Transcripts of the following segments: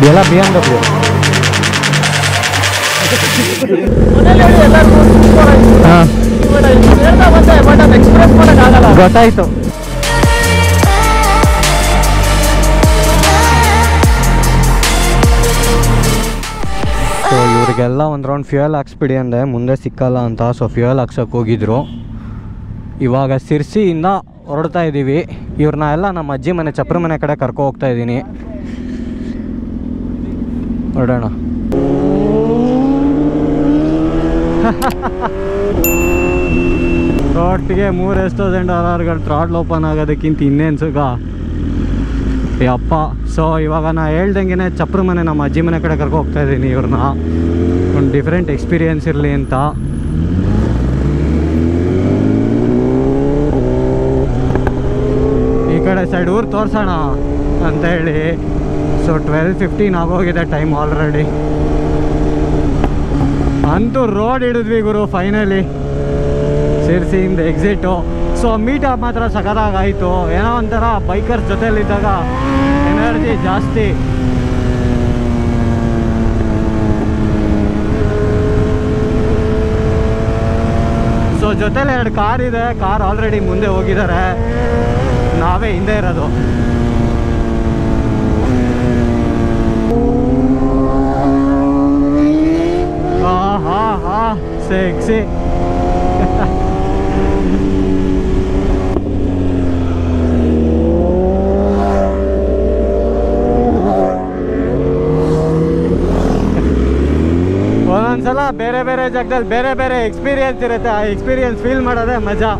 ಎಲ್ಲ B M W ಮನೇಲಿ ಹೇಳಿ ಎಲ್ಲರಿಗೂ ಸೂಪರ್ ಆಯ್ತು ಹಾಂ ಬಟ್ ಹೇಳ್ತಾ ಬಂದೆ ಬಟ್ ಅದು ಎಕ್ಸ್ಪ್ರೆಸ್ ಮಾಡೋಕ್ಕಾಗಲ್ಲ ಗೊತ್ತಾಯ್ತು ಸೊ ಇವರಿಗೆಲ್ಲ ಒಂದು ರೌಂಡ್ ಫ್ಯೂಯಲ್ ಹಾಕ್ಸ್ಬಿಡಿ ಅಂದೆ ಮುಂದೆ ಸಿಕ್ಕಲ್ಲ ಅಂತ ಸೊ ಫ್ಯೂಯಲ್ ಹಾಕ್ಸೋಕೆ ಹೋಗಿದ್ರು ಇವಾಗ ಸಿರ್ಸಿಯಿಂದ ಹೊರಡ್ತಾ ಇದ್ದೀವಿ ಇವ್ರನ್ನ ಎಲ್ಲ ನಮ್ಮ ಅಜ್ಜಿ ಮನೆ ಚಪ್ರ ಮನೆ ಕಡೆ ಕರ್ಕೊ ಹೋಗ್ತಾ ಇದ್ದೀನಿ ಹೊರಡೋಣ ಒಟ್ಟಿಗೆ ಮೂರು ಎಷ್ಟು ತೌಸಂಡ್ ಡಾಲರ್ಗಳು ಥ್ರಾಟ್ಲ್ ಓಪನ್ ಆಗೋದಕ್ಕಿಂತ ಇನ್ನೇನು ಸುಖ ಯಪ್ಪ ಸೊ ಇವಾಗ ನಾ ಹೇಳ್ದಂಗೆ ಚಪ್ರ ಮನೆ ನಮ್ಮ ಅಜ್ಜಿ ಮನೆ ಕಡೆ ಕರ್ಕೊ ಹೋಗ್ತಾ ಇದ್ದೀನಿ ಇವ್ರನ್ನ ಒಂದು ಡಿಫ್ರೆಂಟ್ ಎಕ್ಸ್ಪೀರಿಯನ್ಸ್ ಇರಲಿ ಅಂತ ಈ ಕಡೆ ಸೈಡ್ ಊರು ತೋರ್ಸೋಣ ಅಂತ ಹೇಳಿ ಸೊ ಟ್ವೆಲ್ ಫಿಫ್ಟೀನ್ ಆಗೋಗಿದೆ ಟೈಮ್ ಆಲ್ರೆಡಿ ಅಂತೂ ರೋಡ್ ಹಿಡಿದ್ವಿ ಗುರು ಫೈನಲಿ ಸಿರ್ಸಿಯಿಂದ ಎಕ್ಸಿಟು ಸೊ ಮೀಟ್ ಅಪ್ ಮಾತ್ರ ಸಖತ್ತಾಗಾಯಿತು ಏನೋ ಒಂಥರ ಬೈಕರ್ಸ್ ಜೊತೆಲಿದ್ದಾಗ ಎನರ್ಜಿ ಜಾಸ್ತಿ ಸೊ ಜೊತೆಲಿ ಎರಡು ಕಾರ್ ಇದೆ ಕಾರ್ ಆಲ್ರೆಡಿ ಮುಂದೆ ಹೋಗಿದ್ದಾರೆ ನಾವೇ ಹಿಂದೆ ಇರೋದು ಹಾ ಹಾ ಹಾ ಸೆಕ್ಸಿ ಒಂದೊಂದ್ಸಲ ಬೇರೆ ಬೇರೆ ಜಾಗದಲ್ಲಿ ಬೇರೆ ಬೇರೆ ಎಕ್ಸ್ಪೀರಿಯನ್ಸ್ ಇರುತ್ತೆ ಆ ಎಕ್ಸ್ಪೀರಿಯನ್ಸ್ ಫೀಲ್ ಮಾಡೋದೇ ಮಜಾ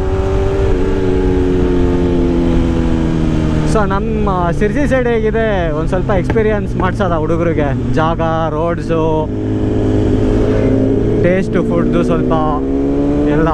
ಸೊ ನಮ್ಮ ಸಿರ್ಸಿ ಸೈಡ್ ಹೇಗಿದೆ ಒಂದು ಸ್ವಲ್ಪ ಎಕ್ಸ್ಪೀರಿಯನ್ಸ್ ಮಾಡ್ಸೋದ ಹುಡುಗರಿಗೆ ಜಾಗ ರೋಡ್ಸು ಟೇಸ್ಟು ಫುಡ್ದು ಸ್ವಲ್ಪ ಎಲ್ಲ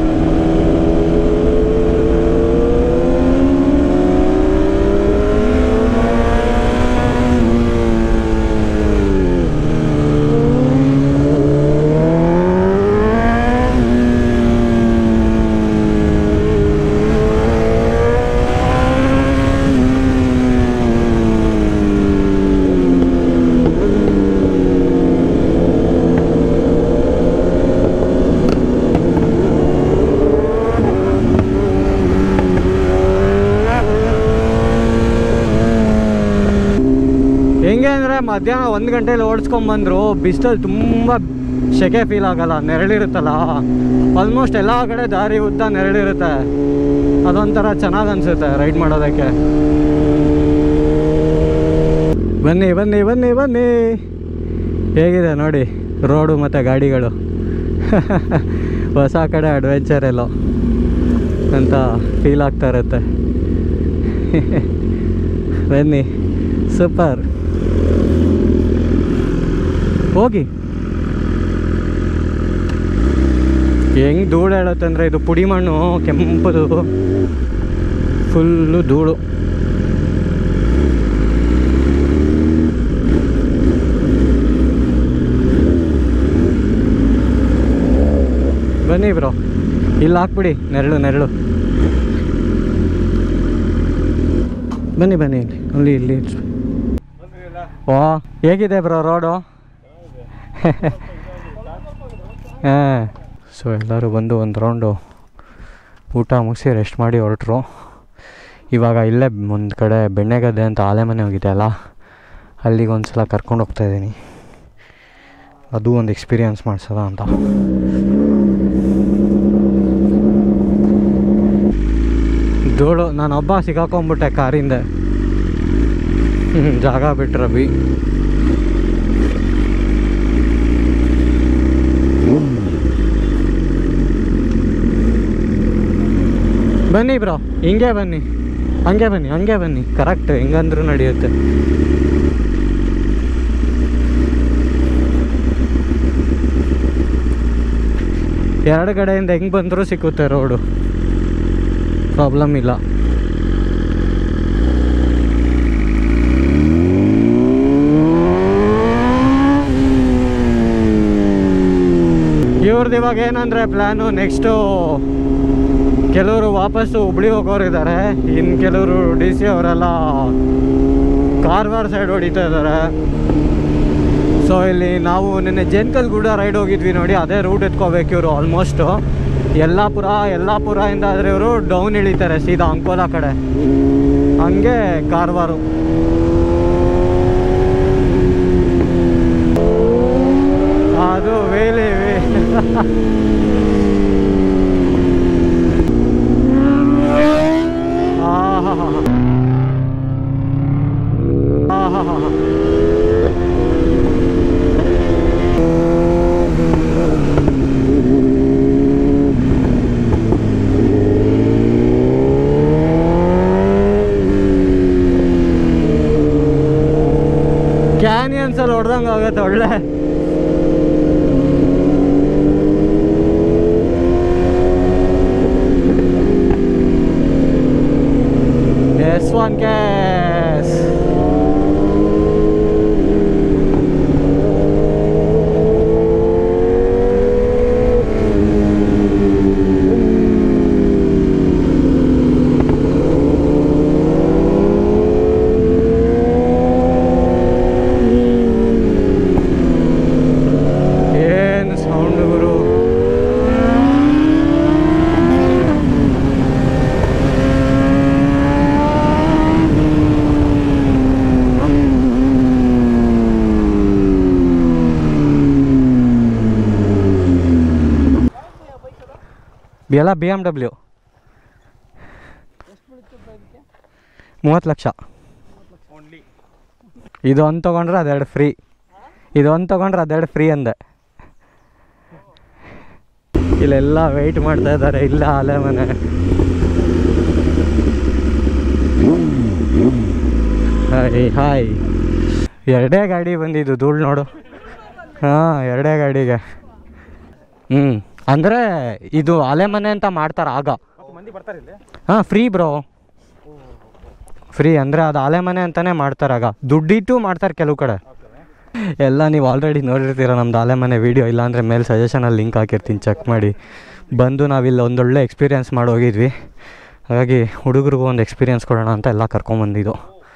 ಹೆಂಗೆ ಅಂದರೆ ಮಧ್ಯಾಹ್ನ ಒಂದು ಗಂಟೆಲಿ ಓಡಿಸ್ಕೊಂಬಂದ್ರು ಬಿಸಿಲಲ್ಲಿ ತುಂಬ ಸೆಕೆ ಫೀಲ್ ಆಗಲ್ಲ ನೆರಳಿರುತ್ತಲ್ಲ ಆಲ್ಮೋಸ್ಟ್ ಎಲ್ಲ ಕಡೆ ದಾರಿ ಉದ್ದ ನೆರಳಿರುತ್ತೆ ಅದೊಂಥರ ಚೆನ್ನಾಗಿ ಅನಿಸುತ್ತೆ ರೈಡ್ ಮಾಡೋದಕ್ಕೆ ಬನ್ನಿ ಬನ್ನಿ ಬನ್ನಿ ಬನ್ನಿ ಹೇಗಿದೆ ನೋಡಿ ರೋಡು ಮತ್ತು ಗಾಡಿಗಳು ಹೊಸ ಕಡೆ ಅಡ್ವೆಂಚರ್ ಎಲ್ಲೋ ಅಂತ ಫೀಲ್ ಆಗ್ತಾ ಇರುತ್ತೆ ಬನ್ನಿ ಸೂಪರ್ ಹೋಗಿ ಹೆಂಗೆ ಧೂಳು ಹೇಳುತ್ತಂದ್ರೆ ಇದು ಪುಡಿ ಮಣ್ಣು ಕೆಂಪದು ಫುಲ್ಲು ಧೂಳು ಬನ್ನಿ ಬ್ರೋ ಇಲ್ಲಿ ಹಾಕ್ಬಿಡಿ ನೆರಳು ನೆರಳು ಬನ್ನಿ ಬನ್ನಿ ಇಲ್ಲಿ ಅಲ್ಲಿ ಇಲ್ಲಿ ಇರ್ಸಿ. ಓ ಹೇಗಿದೆ ಬ್ರೋ ರೋಡು ಹಾಂ ಸೊ ಎಲ್ಲರೂ ಬಂದು ಒಂದು ರೌಂಡು ಊಟ ಮುಗಿಸಿ ರೆಸ್ಟ್ ಮಾಡಿ ಹೊರಟ್ರು ಇವಾಗ ಇಲ್ಲೇ ಒಂದು ಕಡೆ ಬೆಣ್ಣೆಗದ್ದೆ ಅಂತ ಆಲೆ ಮನೆ ಹೋಗಿದೆ ಅಲ್ಲ ಅಲ್ಲಿಗೆ ಒಂದು ಸಲ ಕರ್ಕೊಂಡು ಹೋಗ್ತಾ ಇದ್ದೀನಿ ಅದು ಒಂದು ಎಕ್ಸ್ಪೀರಿಯನ್ಸ್ ಮಾಡ್ಸೋದ ಅಂತ ಧೂಳು ನಾನೊಬ್ಬ ಸಿಗಾಕೊಂಬಿಟ್ಟೆ ಕಾರಿಂದ ಜಾಗ ಬಿಟ್ರೆ ಬಿ ಬನ್ನಿ ಬ್ರೋ ಹಿಂಗೆ ಬನ್ನಿ ಹಂಗೆ ಬನ್ನಿ ಹಂಗೆ ಬನ್ನಿ ಕರೆಕ್ಟ್ ಹೆಂಗಂದ್ರೂ ನಡೆಯುತ್ತೆ ಎರಡು ಕಡೆಯಿಂದ ಹೆಂಗೆ ಬಂದರೂ ಸಿಕ್ಕುತ್ತೆ ರೋಡು ಪ್ರಾಬ್ಲಮ್ ಇಲ್ಲ ಇವ್ರದ್ದು ಇವಾಗ ಏನಂದರೆ ಪ್ಲ್ಯಾನು ನೆಕ್ಸ್ಟು ಕೆಲವರು ವಾಪಸ್ಸು ಹುಬ್ಳಿ ಹೋಗೋರು ಇದ್ದಾರೆ ಇನ್ನು ಕೆಲವರು ಡಿ ಸಿ ಅವರೆಲ್ಲ ಕಾರವಾರ ಸೈಡ್ ಹೊಡಿತಾ ಇದ್ದಾರೆ ಸೊ ಇಲ್ಲಿ ನಾವು ನಿನ್ನೆ ಜೇನ್ಕಲ್ ಗೂಡ ರೈಡ್ ಹೋಗಿದ್ವಿ ನೋಡಿ ಅದೇ ರೂಟ್ ಎತ್ಕೋಬೇಕು ಇವರು ಆಲ್ಮೋಸ್ಟು ಯಲ್ಲಾಪುರ ಯಲ್ಲಾಪುರದಿಂದ ಆದರೆ ಇವರು ಡೌನ್ ಇಳಿತಾರೆ ಸೀದಾ ಅಂಕೋಲಾ ಕಡೆ ಹಂಗೆ ಕಾರವಾರ ಅದು ವೇಲೆ ವೇ ಆಹಾಹಾ. ಆಹಾಹಾ. ಕ್ಯಾನಿಯನ್ಸ್ ಅಲ್ಲಿ ಹೊಡ್ದಂಗೆ ಆಗತ್ತೆ ಒಳ್ಳೆ ಎಸ್ ಒನ್ ಕ್ಯಾಸ್ ಏನು ಸೌಂಡ್ ಗುರು ಎಲ್ಲ ಬಿ ಎಮ್ ಡಬ್ಲ್ಯೂ ಮೂವತ್ತು ಲಕ್ಷ ಇದು ಒಂದು ತೊಗೊಂಡ್ರೆ ಅದೆರಡು ಫ್ರೀ ಇದು ಒಂದು ತೊಗೊಂಡ್ರೆ ಅದೆರಡು ಫ್ರೀ ಅಂದೆ ಇಲ್ಲೆಲ್ಲ ವೆಯ್ಟ್ ಮಾಡ್ತಾ ಇದ್ದಾರೆ ಇಲ್ಲ ಅಲೆ ಮನೆ ಹಾಯ್ ಹಾಯ್ ಎರಡೇ ಗಾಡಿ ಬಂದಿದ್ದು ಧೂಳು ನೋಡು ಹಾಂ ಎರಡೇ ಗಾಡಿಗೆ ಹ್ಞೂ ಅಂದರೆ ಇದು ಅಲೆ ಮನೆ ಅಂತ ಮಾಡ್ತಾರೆ ಆಗ ಮಂದಿ ಬರ್ತಾರೆ ಇಲ್ಲಿ ಹಾಂ ಫ್ರೀ ಬ್ರೋ ಫ್ರೀ ಅಂದರೆ ಅದು ಆಲೆ ಮನೆ ಅಂತಲೇ ಮಾಡ್ತಾರೆ ಆಗ ದುಡ್ಡಿಟ್ಟು ಮಾಡ್ತಾರೆ ಕೆಲವು ಕಡೆ ಎಲ್ಲ ನೀವು ಆಲ್ರೆಡಿ ನೋಡಿರ್ತೀರ ನಮ್ದು ಆಲೆ ಮನೆ ವೀಡಿಯೋ ಇಲ್ಲಾಂದರೆ ಮೇಲೆ ಸಜೆಷನಲ್ಲಿ ಲಿಂಕ್ ಹಾಕಿರ್ತೀನಿ ಚೆಕ್ ಮಾಡಿ ಬಂದು ನಾವಿಲ್ಲಿ ಒಂದೊಳ್ಳೆ ಎಕ್ಸ್ಪೀರಿಯೆನ್ಸ್ ಮಾಡಿ ಹೋಗಿದ್ವಿ ಹಾಗಾಗಿ ಹುಡುಗರಿಗೂ ಒಂದು ಎಕ್ಸ್ಪೀರಿಯೆನ್ಸ್ ಕೊಡೋಣ ಅಂತ ಎಲ್ಲ ಕರ್ಕೊಂಬಂದಿದ್ದು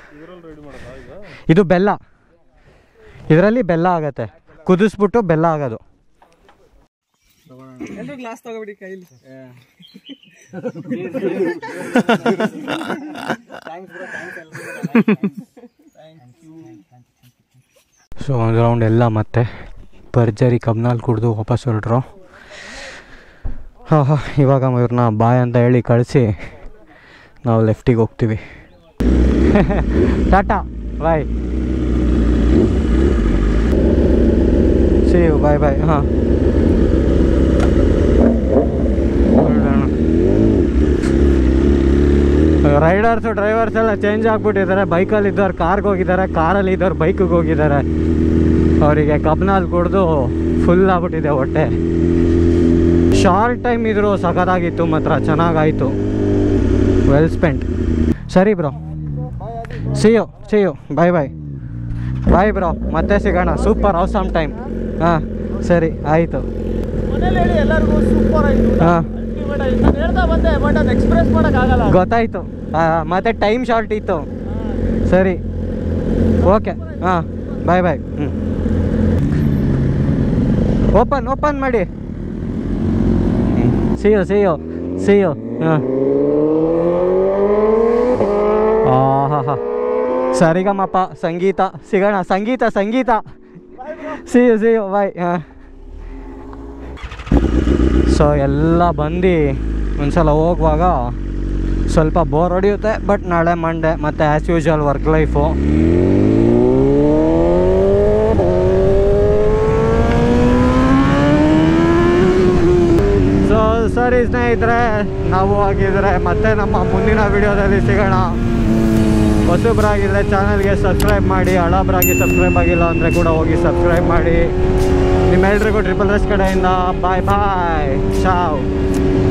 ಇದು ಬೆಲ್ಲ ಇದರಲ್ಲಿ ಬೆಲ್ಲ ಆಗತ್ತೆ ಕುದಿಸ್ಬಿಟ್ಟು ಬೆಲ್ಲ ಆಗೋದು ಎಲ್ಲರೂ ಗ್ಲಾಸ್ ತಗೋಬಿಡಿ ಕೈಲಿ ಸೊ ಒಂದು ರೌಂಡ್ ಎಲ್ಲ ಮತ್ತೆ ಭರ್ಜರಿ ಕಬ್ನಾಲ್ ಕುಡಿದು ವಾಪಸ್ ಹೊರಟ್ರು ಹಾಂ ಹಾಂ ಇವಾಗ ಇವ್ರನ್ನ ಬಾಯ್ ಅಂತ ಹೇಳಿ ಕಳಿಸಿ ನಾವು ಲೆಫ್ಟಿಗೆ ಹೋಗ್ತೀವಿ tata bye see you bye bye ಹಾಂ ರೈಡರ್ಸು ಡ್ರೈವರ್ಸ್ ಎಲ್ಲ ಚೇಂಜ್ ಆಗಿಬಿಟ್ಟಿದ್ದಾರೆ ಬೈಕಲ್ಲಿ ಇದ್ದವ್ರು ಕಾರ್ಗೆ ಹೋಗಿದ್ದಾರೆ ಕಾರಲ್ಲಿ ಇದ್ದವ್ರು ಬೈಕಿಗೆ ಹೋಗಿದ್ದಾರೆ ಅವರಿಗೆ ಕಬ್ನಲ್ಲಿ ಕುಡಿದು ಫುಲ್ ಆಗ್ಬಿಟ್ಟಿದೆ ಹೊಟ್ಟೆ ಶಾರ್ಟ್ ಟೈಮ್ ಇದ್ರು ಸಖತ್ತಾಗಿತ್ತು ಮಾತ್ರ ಚೆನ್ನಾಗಾಯಿತು ವೆಲ್ ಸ್ಪೆಂಟ್ ಸರಿ bro see you see you bye bye bye bro ಮತ್ತೆ ಸಿಗೋಣ ಸೂಪರ್ ಅವಸಮ್ ಟೈಮ್ ಹಾಂ ಸರಿ ಆಯಿತು ಮನೇಲಿ ಹೇಳಿ ಎಲ್ಲರಿಗೂ ಸೂಪರ್ ಆಗಿದೆ ಹಾಂ ಅಲ್ಟಿಮೇಟ್ ಆಗಿದೆ ನಾನು ಹೇಳ್ತಾ ಬಂದೆ ಬಟ್ ಅದು ಎಕ್ಸ್ಪ್ರೆಸ್ ಮಾಡೋಕ್ಕಾಗಲ್ಲ ಗೊತ್ತಾಯಿತು ಮತ್ತೆ ಟೈಮ್ ಶಾರ್ಟ್ ಇತ್ತು ಸರಿ ಓಕೆ ಹಾಂ ಬಾಯ್ ಬಾಯ್ ಹ್ಞೂ ಓಪನ್ ಓಪನ್ ಮಾಡಿ ಸಿಯು ಸಿಯು ಸಿಯು ಹಾಂ ಹಾ ಹಾ ಸರಿಗಮಪ್ಪ ಸಂಗೀತ ಸಿಗೋಣ ಸಂಗೀತ ಸಂಗೀತ ಸಿಯು ಸಿಯು ಬಾಯ್ ಹಾಂ ಸೊ ಎಲ್ಲ ಬಂದು ಒಂದ್ಸಲ ಹೋಗುವಾಗ ಸ್ವಲ್ಪ ಬೋರ್ ಹೊಡೆಯುತ್ತೆ ಬಟ್ ನಾಳೆ ಮಂಡೆ ಮತ್ತು as usual work life so ಸರಿ ಸ್ನೇಹಿತರೆ ನಾವು ಆಗಿದ್ರೆ ಮತ್ತೆ ನಮ್ಮ ಮುಂದಿನ ವಿಡಿಯೋದಲ್ಲಿ ಸಿಗೋಣ ಹೊಸಬ್ರಾಗಿದ್ದರೆ ಚಾನಲ್ಗೆ ಸಬ್ಸ್ಕ್ರೈಬ್ ಮಾಡಿ ಹಳಬ್ರಾಗಿ ಸಬ್ಸ್ಕ್ರೈಬ್ ಆಗಿಲ್ಲ ಅಂದರೆ ಕೂಡ ಹೋಗಿ ಸಬ್ಸ್ಕ್ರೈಬ್ ಮಾಡಿ ನಿಮ್ಮೆಲ್ರಿಗೂ ಟ್ರಿಪಲ್ ಎಸ್ ಕಡೆಯಿಂದ ಬಾಯ್ ಬಾಯ್ ಚಾವ್